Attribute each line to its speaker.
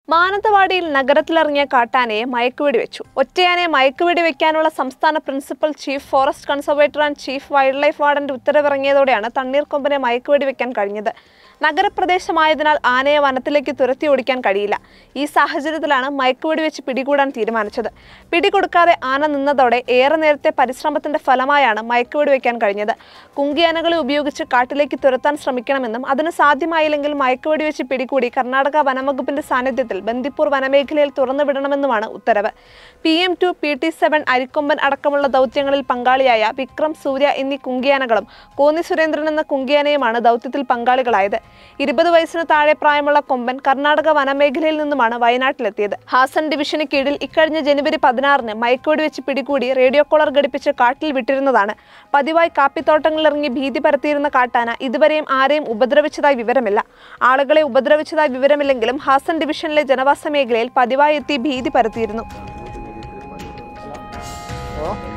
Speaker 1: മാനന്തവാടിയിൽ നഗരത്തിലിറങ്ങിയ കാട്ടാനയെ മയക്കുവെടി വെച്ചു ഒറ്റയാനെ മയക്കുവെടി വെക്കാനുള്ള സംസ്ഥാന principal chief forest conservator and chief wildlife വാർഡന്റെ ഉത്തരവിറങ്ങിയതോടെയാണ് തണ്ണീർക്കൊമ്പനെ മയക്കുവെടി വെക്കാൻ കഴിഞ്ഞത് നഗരപ്രദേശമായതിനാൽ ആനയെ വനത്തിലേക്ക് തുരത്തി ഓടിക്കാൻ കഴിയില്ല ഈ സാഹചര്യത്തിലാണ് മയക്കുവെടി വെച്ച് പിടികൂടാൻ തീരുമാനിച്ചത് പിടികൊടുക്കാതെ ആന നിന്നതോടെ ഏറെ നേരത്തെ പരിശ്രമത്തിന്റെ ഫലമായാണ് മയക്കുവെടി വെക്കാൻ കഴിഞ്ഞത് കുങ്കിയാനകളെ ഉപയോഗിച്ച് കാട്ടിലേക്ക് തുരത്താൻ ശ്രമിക്കണമെന്നും അതിന് സാധ്യമായില്ലെങ്കിൽ മയക്കുവെടി വെച്ച് പിടികൂടി കർണാടക വനംവകുപ്പിന്റെ സാന്നിധ്യത്തിൽ ബന്ദിപ്പൂർ വനമേഖലയിൽ തുറന്നുവിടണമെന്നുമാണ് ഉത്തരവ് P M two P T seven Arikomban അടക്കമുള്ള ദൗത്യങ്ങളിൽ പങ്കാളിയായ വിക്രം സൂര്യ എന്നീ കുങ്കിയാനകളും കോന്നി സുരേന്ദ്രൻ എന്ന കുങ്കിയാനയുമാണ് ദൗത്യത്തിൽ പങ്കാളികളായത് ഇരുപത് വയസ്സിന് താഴെ പ്രായമുള്ള കൊമ്പൻ കർണാടക വനമേഖലയിൽ നിന്നുമാണ് വയനാട്ടിലെത്തിയത് ഹാസൻ ഡിവിഷന് കീഴിൽ ഇക്കഴിഞ്ഞ ജനുവരി പതിനാറിന് മയക്കുവെടി വെച്ച് പിടികൂടി റേഡിയോ കോളർ ഘടിപ്പിച്ച് കാട്ടിൽ വിട്ടിരുന്നതാണ് പതിവായി കാപ്പിത്തോട്ടങ്ങളിലിറങ്ങി ഭീതി പരത്തിയിരുന്ന കാട്ടാന ഇതുവരെയും ആരെയും ഉപദ്രവിച്ചതായി വിവരമില്ല ആളുകളെ ഉപദ്രവിച്ചതായി വിവരമില്ലെങ്കിലും ഹാസൻ ഡിവിഷനിലെ ജനവാസ മേഖലയിൽ പതിവായി എത്തി ഭീതി പരത്തിയിരുന്നു
Speaker 2: ഓ